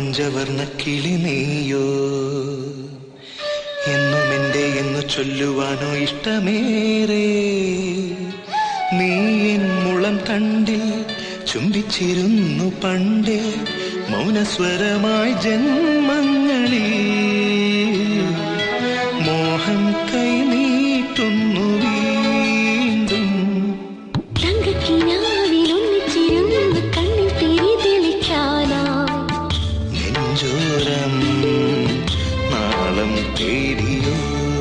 പഞ്ചവർണ്ണ കിളി നീയോ എന്നും എന്റെ എന്ന് ചൊല്ലുവാനോ ഇഷ്ടമേറെ നീ എൻ മുളം തണ്ടിൽ ചുംബിച്ചിരുന്നു പണ്ടേ മൗനസ്വരമായി ജന്മങ്ങളിൽ മോഹം കൈ നീട്ടുന്നു വീണ്ടും തങ്കക്കിനാവിൽ ഒന്നിച്ചിരുന്ന് കണ്ണിൽ തിരി തെളിക്കാനായി നെഞ്ചോരം നാളം തേടിയോ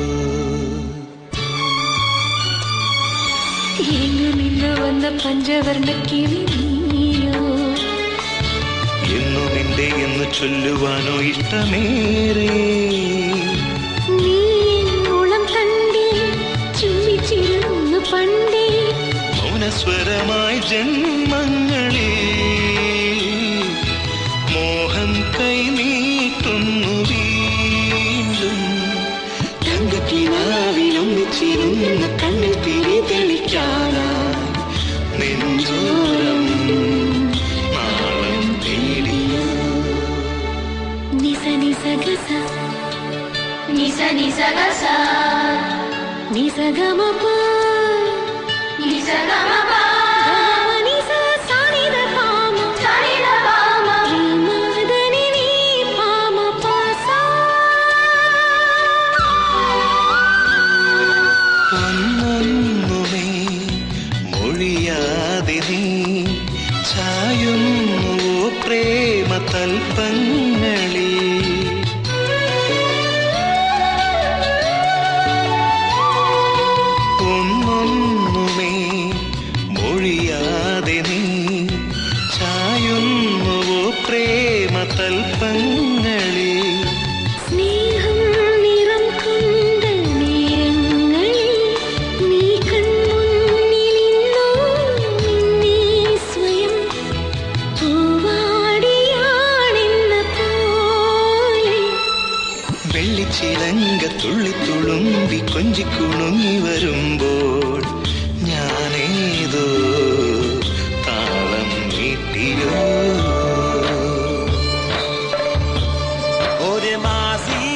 എങ്ങു നിന്ന് വന്ന പഞ്ചവർണ്ണ കിളി നീയോ എന്നും എന്റെ എന്ന് ചൊല്ലുവാനോ ഇഷ്ടമേറെ നീ എൻ മുളം തണ്ടിൽ ചുംബിച്ചിരുന്നു പണ്ടേ മൗനസ്വരമായി ജന്മങ്ങളിൽ മോഹം കൈ നീട്ടുന്നു വീണ്ടും തങ്കക്കിനാവിലൊന്നിച്ചിരുന്ന് കണ്ണിൽ തിരി തെളിക്കാനായി നെഞ്ചോരം നാളം തേടിയോ നിസ നിസ ഗസ നിസ നിസ ഗസ നിസ ഗമ പ നിസ ഗമ പ ഗമ നിസ സാനിദ പാമ സനിദ പാമ മദനി നീ പാമ പ സാ ഒന്നൊന്നുമേ മൊഴിയാതെ നീ ചായുന്നു പ്രേമ തൽപ്പങ്ങളിൽ ഒന്നൊന്നുമേ മൊഴിയാതെ നീ ചായുന്നു പ്രേമ തൽപ്പങ്ങളിൽ സ്നേഹം നിറം കൊണ്ട നേരങ്ങളിൽ നീ കൺമുന്നിലിന്നോ നിന്നെ സ്വയം പൂവാടിയാണെന്ന പോലെ വെള്ളിച്ചിലങ്ക തുള്ളിത്തുളുമ്പി കൊഞ്ചിക്കുണുങ്ങി വരുമ്പോൾ ഞാനേതോ താളം നീട്ടിയോ ওরে মাঝি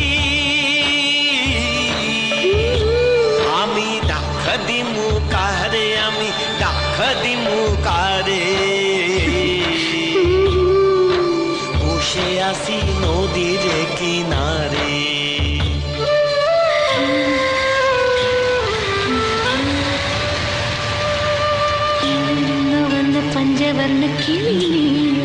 আমি ডাক দিমু কারে আমি ডাক দিমু কারে বসে আসি নদীর কিনারে ഇന്ന് വന്ന പഞ്ചവർണ്ണ കിളിയോ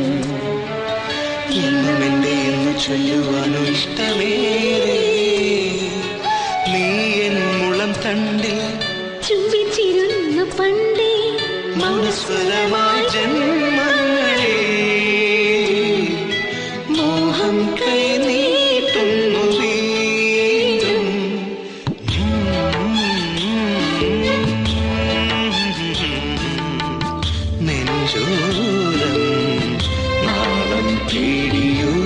എന്നും എന്റെ എന്ന് ചൊല്ലുവാനോ ഇഷ്ടമേറെ നീ എൻ മുളം തണ്ടിൽ ചുംബിച്ചിരുന്നു പണ്ടേ മൗനസ്വരമായി ജന്മങ്ങളെ മോഹം കൈ നീട്ടുന്നു വീണ്ടും നെഞ്ചോരം നാളം തേടിയോ